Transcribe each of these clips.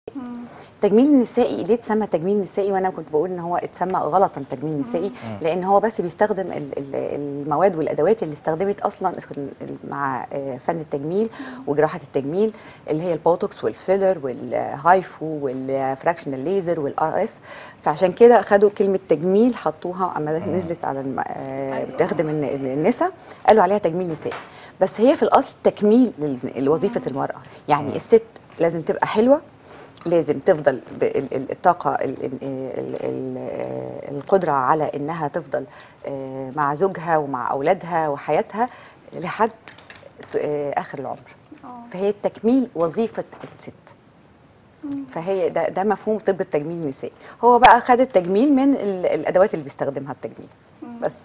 التجميل النسائي ليه اتسمى تجميل نسائي وانا كنت بقول ان هو اتسمى غلطا تجميل نسائي لان هو بس بيستخدم ال- ال- المواد والادوات اللي استخدمت اصلا مع آه، فن التجميل وجراحه التجميل اللي هي البوتوكس والفيلر والهايفو والفراكشنال ليزر والار اف فعشان كده خدوا كلمه تجميل حطوها اما نزلت على الم... آه، بتخدم الن- النساء قالوا عليها تجميل نسائي بس هي في الاصل تكميل لل- لوظيفه المراه يعني الست لازم تبقى حلوه لازم تفضل بال- ال- الطاقة ال- ال- ال- ال- القدرة على إنها تفضل آه، مع زوجها ومع أولادها وحياتها لحد ت- آه، آخر العمر فهي تكميل وظيفة الست فهي ده, ده مفهوم طب التجميل النسائي هو بقى خد التجميل من ال- الأدوات اللي بيستخدمها التجميل بس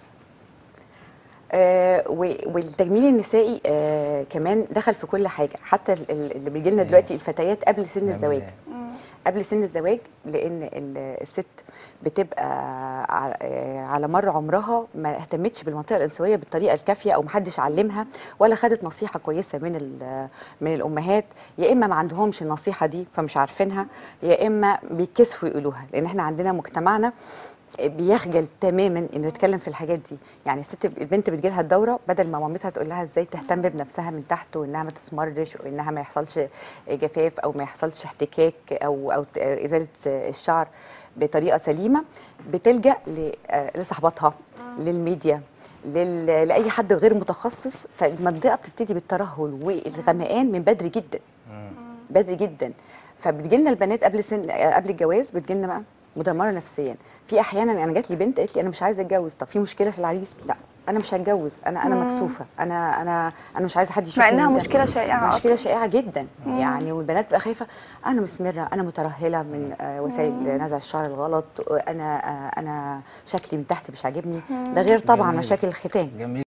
آه و- والتجميل النسائي آه كمان دخل في كل حاجه حتى ال- ال- اللي بيجي لنا دلوقتي الفتيات قبل سن نعمل الزواج إيه؟ قبل سن الزواج لان ال- الست بتبقى ع- آه، على مر عمرها ما اهتمتش بالمنطقه الانثويه بالطريقه الكافيه او محدش علمها ولا خدت نصيحه كويسه من ال- من الامهات يا اما ما عندهمش النصيحه دي فمش عارفينها يا اما بيتكسفوا يقولوها لان احنا عندنا مجتمعنا بيخجل تماما انه يتكلم في الحاجات دي يعني الست البنت بتجيلها الدوره بدل ما مامتها تقول لها ازاي تهتم بنفسها من تحت وانها ما تسمرش وانها ما يحصلش جفاف او ما يحصلش احتكاك او او ت- ازاله الشعر بطريقه سليمه بتلجا ل- آه، لصاحباتها للميديا لل... لاي حد غير متخصص فالمنطقه بتبتدي بالترهل والغمقان من بدري جدا بدري جدا فبتجي لنا البنات قبل سن قبل الجواز بتجي لنا بقى مدمره نفسيا في احيانا انا جات لي بنت قالت لي انا مش عايزه اتجوز طب في مشكله في العريس لا انا مش هتجوز انا انا مكسوفه انا انا انا مش عايزه حد يشوفني مع انها قدام. مشكله شائعه مشكله اصلا شائعه جدا يعني والبنات بقى خايفه انا مسمره انا مترهله من آه، وسائل نزع الشعر الغلط انا آه، انا شكلي من تحت مش عاجبني ده غير طبعا جميل. مشاكل الختان جميل